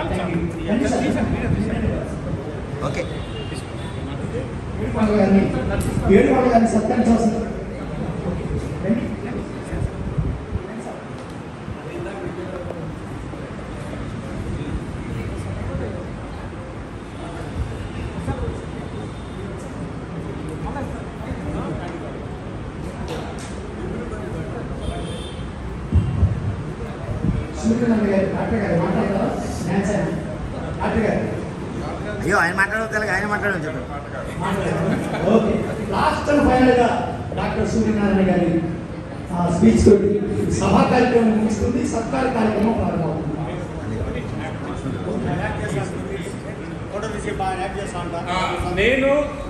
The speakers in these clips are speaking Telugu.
ఓకే ఏడుకొండల గారిని ఏడుకొండల గారిని సత్కరించవలసింది సూర్యనారాయణ గారు డాక్టర్ గారు మాట్లాడతారా డాన్స్ ఆయన డాక్టర్ గారు అయ్యో ఆయన మాట్లాడగలగా ఆయన మాట్లాడమని చెప్పండి ఓకే లాస్ట్ అండ్ ఫైనల్ గా డాక్టర్ సూర్యనారాయణ గారి స్పీచ్ తోటి సభా కార్యక్రమం ముగుస్తుంది సత్కార కార్యక్రమం ప్రారంభమవుతుంది ఆ, నేను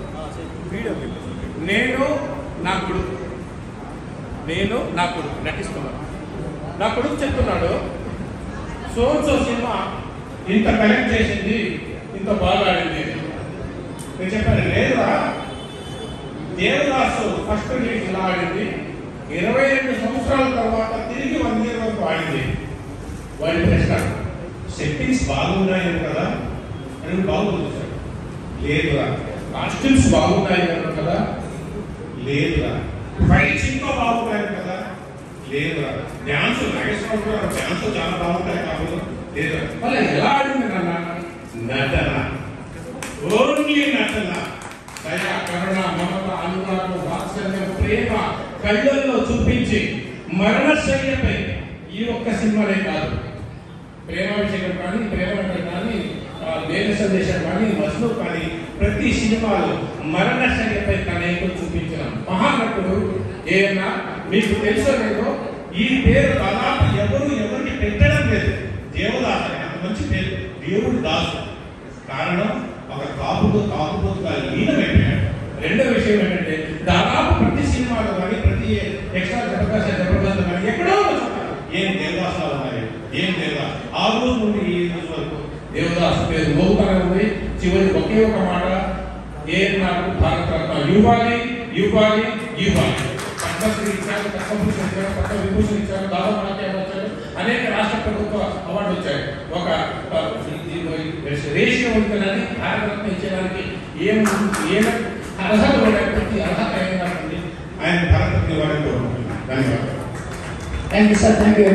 నేను నా కొడుకు నేను నా కొడుకు నటిస్తున్నాను నా కొడుకు చెప్తున్నాడు సోన్సో సినిమా ఇంత కలెక్ట్ చేసింది ఇంత బాగా ఆడింది నేను చెప్పాను లేదురా దేవదాసు ఫస్ట్ రిలీజ్ ఇలా ఆడింది ఇరవై రెండు సంవత్సరాల తర్వాత తిరిగి వన్ ఇయర్ వరకు ఆడింది వాడి ప్రశ్న సెట్టింగ్స్ బాగున్నాయి కదా అని బాగుంది సార్ లేదురా కాస్ట్యూమ్స్ బాగున్నాయి కదా లేదురా ఫైట్స్ ఇంకా బాగున్నాయి కదా లేదురా డ్యాన్స్ నాగేశ్వరరావు గారు డ్యాన్స్ చాలా బాగుంటాయి కాబట్టి లేదు మళ్ళీ ఎలా ఆడింది నాన్న నటన ఓన్లీ నటన దయ కరుణ మమత అనురాగం వాత్సల్యం ప్రేమ కళ్ళల్లో చూపించి మరణశయ్యపై ఈ ఒక్క సినిమానే కాదు ప్రేమ విషయం కానీ ప్రేమ అంటే కానీ ఆ, దేవ సందేశం కానీ మజ్ను కానీ ప్రతి సినిమాలో మరణ శైలిపై కలయిక చూపించిన మహానటుడు ఏమన్నా మీకు తెలుసో లేదో ఈ పేరు దాదాపు ఎవరు ఎవరికి పెట్టడం లేదు దేవదాసు అని అంత మంచి పేరు దేవుడు దాసు కారణం ఒక కాపుతో కాపుపోతుగా లీనమైపోయాడు రెండో విషయం ఏంటంటే దాదాపు ప్రతి సినిమాలో కానీ ప్రతి ఎక్స్ట్రా జబర్దస్త్ జబర్దస్త్ కానీ ఎక్కడో ఒక చోట ఏం దేవదాసాలు ఉన్నాయి ఏం దేవదాస్ ఆ రోజు నుండి ఈ రోజు వరకు దేవదాస్ పేరు మోగుతూనే ఉంది చివరి ఒకే ఒక మాట ఏ నాకు భారత రత్న ఇవ్వాలి ఇవ్వాలి ఇవ్వాలి పద్మశ్రీ ఇచ్చారు పద్మభూషణ్ ఇచ్చారు పద్మ విభూషణ్ ఇచ్చారు దాదాపు నాట్యాలు వచ్చారు అనేక రాష్ట్ర ప్రభుత్వ అవార్డు వచ్చాయి ఒక ఆ, రేషియో ఉంటుందని భారతరత్న ఇచ్చేదానికి ఏం ఏం అర్హత ఉండకపోతే అర్హత ఏమైనా ఉంది ఆయన భారతరత్న ఇవ్వాలని కోరుకుంటున్నాను ధన్యవాదాలు thank you sir thank you